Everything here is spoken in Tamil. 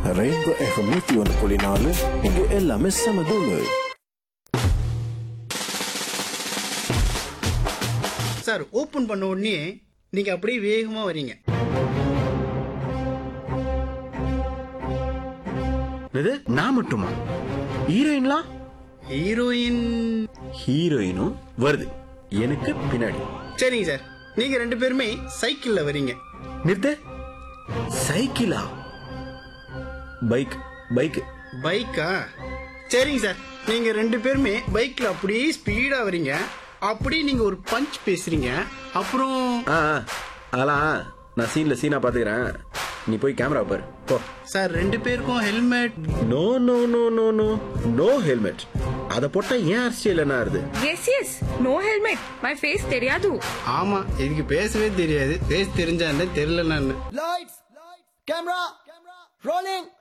ரெயின்போ எஃப்எம் நூத்தி ஒன்று புள்ளி நாலு இங்க எல்லாமே செம தூளு சார் ஓப்பன் பண்ண உடனே நீங்க அப்படியே வேகமா வரீங்க இது நான் மட்டுமா ஹீரோயின்லாம் ஹீரோயின் ஹீரோயினும் வருது எனக்கு பின்னாடி சரிங்க சார் நீங்க ரெண்டு பேருமே சைக்கிள்ல வரீங்க நிறுத்து சைக்கிளா பைக் பைக் பைக்கா சரிங்க சார் நீங்க ரெண்டு பேருமே பைக்ல அப்படியே ஸ்பீடா வரீங்க அப்படியே நீங்க ஒரு பஞ்ச் பேசுறீங்க அப்புறம் ஆ ஆ, அதெல்லாம் நான் சீன்ல சீனா பாத்துக்கிறேன் நீ போய் கேமரா பாரு போ சார் ரெண்டு பேருக்கும் helmet no no no no no no helmet அத போட்டா ஏன் அரசியல் என்ன ஆறுது yes yes no helmet my face தெரியாது ஆமா இதுக்கு பேசவே தெரியாது பேச தெரிஞ்சா என்ன தெரியலன்னா என்ன Lights, camera, rolling.